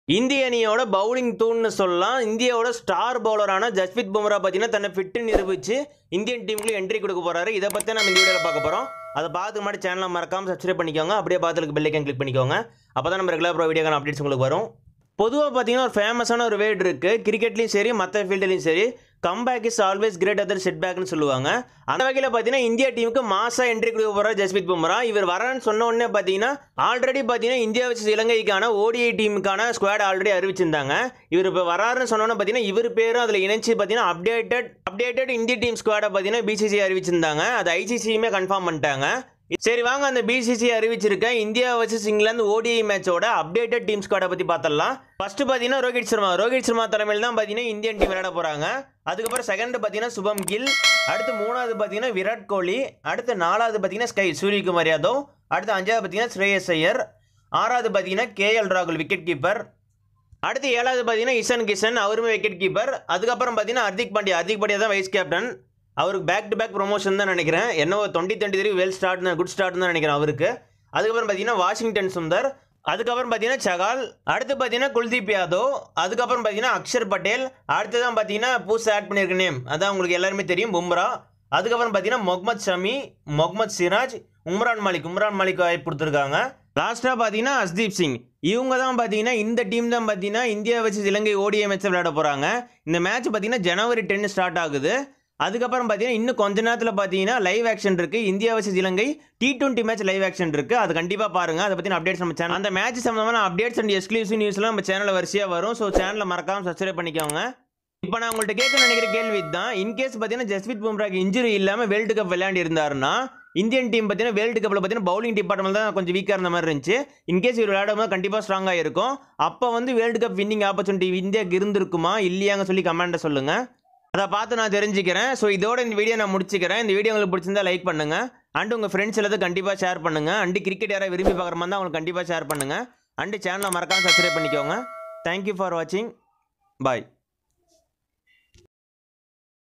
இந்திய அணியோட பவுலிங் தூண்னு சொல்லலாம் இந்தியாவோட ஸ்டார் பவுலரான ஜஸ்பித் பும்ரா பார்த்தீங்கன்னா தன்னை ஃபிட்டு நிரூபித்து இந்தியன் டீமுக்கு என்ட்ரி கொடுக்க போறாரு இதை பற்றி நம்ம இந்த வீடியோவில் பார்க்க போகிறோம் அதை பார்த்து முன்னாடி சேனலை மறக்காம சப்ஸ்கிரைப் பண்ணிக்கோங்க அப்படியே பார்த்துக்கு பெல்லைக்கன் கிளிக் பண்ணிக்கோங்க அப்போ தான் நம்ம ரெகுலர் ப்ரோ வீடியோக்கான அப்டேட்ஸ் உங்களுக்கு வரும் பொதுவாக பார்த்தீங்கன்னா ஒரு ஃபேமஸான ஒரு வேர்டு இருக்குது கிரிக்கெட்லையும் சரி மற்ற ஃபீல்டுலையும் சரி comeback is always great other செட் பேக்னு சொல்லுவாங்க அந்த வகையில் பார்த்தீங்கன்னா இந்தியா டீமுக்கு மாசா என்ட்ரி கொடுக்க போகிறார் ஜஸ்பித் பும்ரா இவர் வரேன்னு சொன்ன உடனே பார்த்தீங்கன்னா ஆல்ரெடி பார்த்தீங்கன்னா இந்தியா வச்சு இலங்கைக்கான ஓடிஐ டீமுக்கான ஸ்குவாட் ஆல்ரெடி அறிவிச்சிருந்தாங்க இவர் இப்போ வராருன்னு சொன்னோன்னே பார்த்தீங்கன்னா இவர் பேரும் அதில் இணைச்சு பார்த்தீங்கன்னா அப்டேட்டட் அப்டேட்டட் இந்திய டீம் ஸ்குவாடை பார்த்தீங்கன்னா பிசிசி அறிவிச்சிருந்தாங்க அது ஐசிசியுமே கன்ஃபார்ம் பண்ணிட்டாங்க சரி வாங்க அந்த பிசிசி அறிவிச்சிருக்க இந்தியா வர்சஸ் இங்கிலாந்து ஓடிஐ மேட்சோட அப்டேட்டட் டீம் ஸ்குவாடை பற்றி பார்த்தலாம் ஃபர்ஸ்ட் பார்த்தீங்கன்னா ரோஹித் சர்மா ரோஹித் சர்மா தலைமையில் தான் பார்த்தீங்கன்னா இந்தியன் டீம் விளையாட போகிறாங்க அதுக்கப்புறம் செகண்ட் பார்த்தீங்கன்னா சுபம் கில் அடுத்து மூணாவது பார்த்தீங்கன்னா விராட் கோலி அடுத்து நாலாவது பார்த்தீங்கன்னா ஸ்கை சூரியகுமார் யாதவ் அடுத்து அஞ்சாவது பார்த்தீங்கன்னா ஸ்ரேயஸ் ஐயர் ஆறாவது பார்த்தீங்கன்னா கேஎல் ராகுல் விக்கெட் கீப்பர் அடுத்து ஏழாவது பார்த்தீங்கன்னா இஷன் கிஷன் அவருமே விக்கெட் கீப்பர் அதுக்கப்புறம் பார்த்தீங்கன்னா ஹர்திக் பாண்டியா ஹர்திக் பாண்டியா தான் வைஸ் கேப்டன் அவருக்கு பேக் டு பேக் ப்ரொமோஷன் தான் நினைக்கிறேன் என்ன twenty twenty three well start தான் குட் ஸ்டார்ட் தான் நினைக்கிறேன் அவருக்கு அதுக்கப்புறம் பார்த்தீங்கன்னா வாஷிங்டன் சுந்தர் அதுக்கப்புறம் பார்த்தீங்கன்னா சகால் அடுத்து பார்த்தீங்கன்னா குல்தீப் யாதவ் அதுக்கப்புறம் பார்த்தீங்கன்னா அக்ஷர் பட்டேல் அடுத்து தான் பார்த்தீங்கன்னா புதுசாக ஆட் பண்ணியிருக்க நேம் அதான் உங்களுக்கு எல்லாருமே தெரியும் பும்ரா அதுக்கப்புறம் பார்த்தீங்கன்னா முகமது ஷமி முகமது சிராஜ் உம்ரான் மாலிக் உம்ரான் மாலிக் வாய்ப்பு கொடுத்துருக்காங்க லாஸ்ட்டாக பார்த்தீங்கன்னா ஹஸ்தீப் சிங் இவங்க தான் பார்த்தீங்கன்னா இந்த டீம் தான் பார்த்தீங்கன்னா இந்தியா வச்சு இலங்கை ஓடிஐ மேட்ச் விளையாட போகிறாங்க இந்த மேட்ச் பார்த்தீங்கன்னா ஜனவரி டென் ஸ்டார்ட் ஆகுது அதுக்கப்புறம் பார்த்தீங்கன்னா இன்னும் கொஞ்ச நேரத்தில் பார்த்தீங்கன்னா லைவ் ஆக்ஷன் இருக்குது India versus Ilangai T twenty match live action இருக்குது அது கண்டிப்பாக பாருங்கள் அதை பற்றின அப்டேட்ஸ் நம்ம சேனல் அந்த மேட்ச் சம்மந்தமான அப்டேட்ஸ் அண்ட் எக்ஸ்க்ளூசிவ் நியூஸ்லாம் நம்ம சேனலில் வரிசையாக வரும் ஸோ சேனலை மறக்காமல் சப்ஸ்கிரைப் பண்ணிக்கோங்க இப்போ நான் உங்கள்கிட்ட கேட்க நினைக்கிற கேள்வி தான் இன்கேஸ் பார்த்தீங்கன்னா ஜஸ்பித் பும்ராக்கு இன்ஜுரி இல்லாமல் வேர்ல்டு கப் விளையாண்டு இருந்தாருன்னா இந்தியன் டீம் பார்த்தீங்கன்னா வேர்ல்டு கப்பில் பார்த்தீங்கன்னா பவுலிங் டிபார்ட்மெண்ட் தான் கொஞ்சம் வீக்காக இருந்த மாதிரி இருந்துச்சு இன்கேஸ் இவர் விளையாடும் போது கண்டிப்பாக ஸ்ட்ராங்காக இருக்கும் அப்போ வந்து வேர்ல்டு கப் வின்னிங் ஆப்பர்ச்சுனிட்டி இந்தியாவுக்கு இருந்திருக்குமா இல்லையாங்க சொல்லி கமெண்ட்டை சொல்லுங்கள் அதை பார்த்து நான் தெரிஞ்சுக்கிறேன் ஸோ இதோட இந்த வீடியோ நான் முடிச்சுக்கிறேன் இந்த வீடியோ உங்களுக்கு பிடிச்சிருந்தா லைக் பண்ணுங்க அண்ட் உங்கள் ஃப்ரெண்ட்ஸ் எல்லாத்தையும் கண்டிப்பாக ஷேர் பண்ணுங்க அண்டு கிரிக்கெட் யாராவது விரும்பி பார்க்குற மாதிரி தான் அவங்களுக்கு கண்டிப்பாக ஷேர் பண்ணுங்க அண்டு சேனலை மறக்காம சப்ஸ்கிரைப் பண்ணிக்கோங்க தேங்க்யூ ஃபார் வாட்சிங் பாய்